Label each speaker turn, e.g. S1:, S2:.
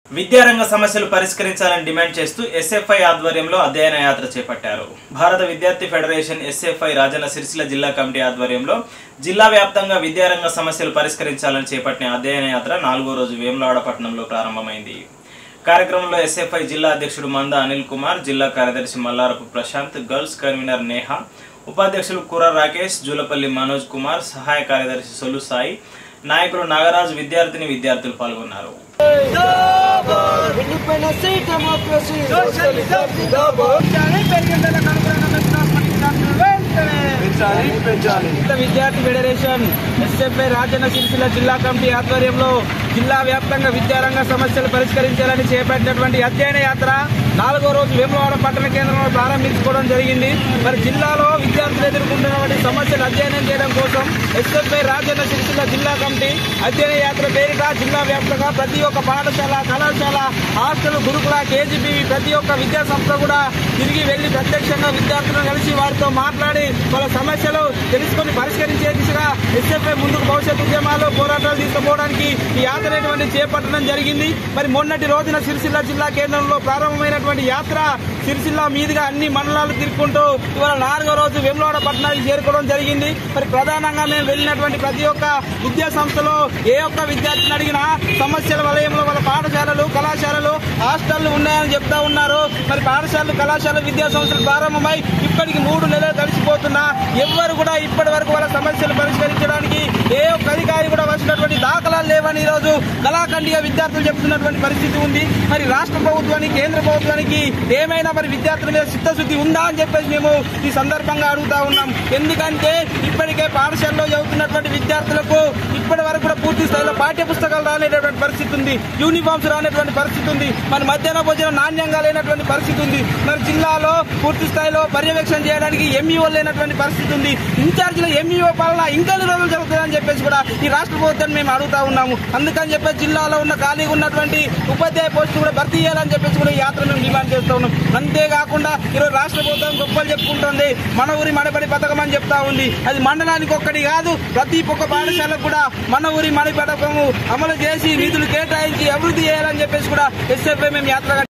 S1: విద్యారంగ సమస్యలు పరిష్కరించాలని డిమాండ్ చేస్తూ ఎస్ఎఫ్ఐ ఆధ్వర్యంలో అధ్యయన యాత్ర చేపట్టారు భారత విద్యార్థి ఫెడరేషన్ ఎస్ఎఫ్ఐ రాజన్న సిరిసిల్ల జిల్లా కమిటీ ఆధ్వర్యంలో జిల్లా వ్యాప్తంగా విద్యారంగ సమస్యలు పరిష్కరించాలని చేపట్టిన అధ్యయన యాత్ర నాలుగో రోజు వేములవాడ పట్టణంలో ప్రారంభమైంది కార్యక్రమంలో ఎస్ఎఫ్ఐ జిల్లా అధ్యక్షుడు మంద అనిల్ కుమార్ జిల్లా కార్యదర్శి మల్లారపు ప్రశాంత్ గర్ల్స్ కన్వీనర్ నేహ ఉపాధ్యక్షులు కుర్ర రాకేష్ జూలపల్లి మనోజ్ కుమార్ సహాయ కార్యదర్శి సొలు సాయి నాయకులు నాగరాజు విద్యార్థిని విద్యార్థులు పాల్గొన్నారు
S2: Independence, democracy,
S3: పెంచాలి పెంచాలి
S2: విద్యార్థి ఫెడరేషన్ ఎస్ఎఫ్ఐ రాజన్న సిరిసిల్ల జిల్లా కమిటీ ఆధ్వర్యంలో జిల్లా వ్యాప్తంగా విద్యారంగ సమస్యలు పరిష్కరించాలని చేపట్టినటువంటి అధ్యయన యాత్ర నాలుగో రోజు వేములవాడ పట్టణ కేంద్రంలో ప్రారంభించుకోవడం జరిగింది మరి జిల్లాలో విద్యార్థులు ఎదుర్కొంటున్నటువంటి సమస్యలు అధ్యయనం చేయడం కోసం ఎస్ఎఫ్ఐ రాజన్న సిరిసిల్ల జిల్లా కమిటీ అధ్యయన యాత్ర పేరిట జిల్లా వ్యాప్తంగా ప్రతి ఒక్క పాఠశాల కళాశాల హాస్టల్ గురుకుల కేజీబీ ప్రతి ఒక్క విద్యా సంస్థ కూడా తిరిగి వెళ్లి ప్రత్యక్షంగా విద్యార్థులను కలిసి వారితో మాట్లాడి వాళ్ళ సమస్యలు తెలుసుకొని పరిష్కరించే దిశగా ఎస్ఎఫ్ఐ ముందుకు భవిష్యత్ ఉద్యమాలు పోరాటాలు తీసుకుపోవడానికి ఈ యాత్ర అనేటువంటి చేపట్టడం జరిగింది మరి మొన్నటి రోజున సిరిసిల్ల జిల్లా కేంద్రంలో ప్రారంభమైనటువంటి యాత్ర సిరిసిల్ల మీదుగా అన్ని మండలాలు తిరుక్కుంటూ ఇవాళ నాలుగో రోజు వెమ్లవాడ పట్టణానికి చేరుకోవడం జరిగింది మరి ప్రధానంగా మేము వెళ్ళినటువంటి ప్రతి ఒక్క విద్యా సంస్థలో ఏ ఒక్క విద్యార్థిని అడిగినా సమస్యల వలయంలో వాళ్ళ పాఠశాలలు కళాశాలలు హాస్టళ్లు ఉన్నాయని చెప్తా ఉన్నారు మరి పాఠశాలలు కళాశాల విద్యా సంస్థలు ప్రారంభమై ఇప్పటికి మూడు నెలలు గడిచిపోతున్నా ఎవ్వరు కూడా ఇప్పటి వరకు వాళ్ళ సమస్యలు పరిష్కరించడానికి ఏ ఒక్క అధికారి కూడా వచ్చినటువంటి దాఖలాలు లేవని ఈ రోజు కళాఖండిగా విద్యార్థులు చెప్తున్నటువంటి పరిస్థితి ఉంది మరి రాష్ట్ర ప్రభుత్వానికి కేంద్ర ప్రభుత్వానికి ఏమైనా మరి విద్యార్థుల మీద చిత్తశుద్ధి ఉందా అని చెప్పేసి మేము ఈ సందర్భంగా అడుగుతా ఉన్నాం ఎందుకంటే ఇప్పటికే పాఠశాలలో చదువుతున్నటువంటి విద్యార్థులకు ఇప్పటి వరకు కూడా పూర్తి స్థాయిలో పాఠ్య పుస్తకాలు రాలేనటువంటి పరిస్థితి ఉంది యూనిఫామ్స్ రానటువంటి పరిస్థితి ఉంది మరి మధ్యాహ్న భోజనం నాణ్యంగా లేనటువంటి పరిస్థితి ఉంది మరి జిల్లాలో పూర్తి స్థాయిలో పర్యవేక్షణ చేయడానికి ఎంఈఓ లేనటువంటి పరిస్థితి ఉంది ఇన్ఛార్జీల ఎంఈఓ పాలన ఇంకా రోజులు జరుగుతుందని చెప్పేసి కూడా ఈ రాష్ట్ర ప్రభుత్వాన్ని మేము అడుగుతా ఉన్నాము అందుకని చెప్పేసి జిల్లాలో ఉన్న ఖాళీగా ఉన్నటువంటి ఉపాధ్యాయ పోస్టులు కూడా భర్తీ చేయాలని చెప్పేసి కూడా ఈ యాత్ర మేము డిమాండ్ చేస్తా ఉన్నాం అంతేకాకుండా ఈరోజు రాష్ట్ర ప్రభుత్వం గొప్పలు చెప్పుకుంటుంది మన ఊరి మనబడి పథకం అని చెప్తా ఉంది అది మండలానికి ఒక్కటి కాదు ప్రతి ఒక్క పాఠశాలకు కూడా మన ఊరి మడి పథకము అమలు చేసి నిధులు కేటాయించి అభివృద్ధి చేయాలని చెప్పేసి కూడా ఎస్ఎఫ్ఐ మేము యాత్ర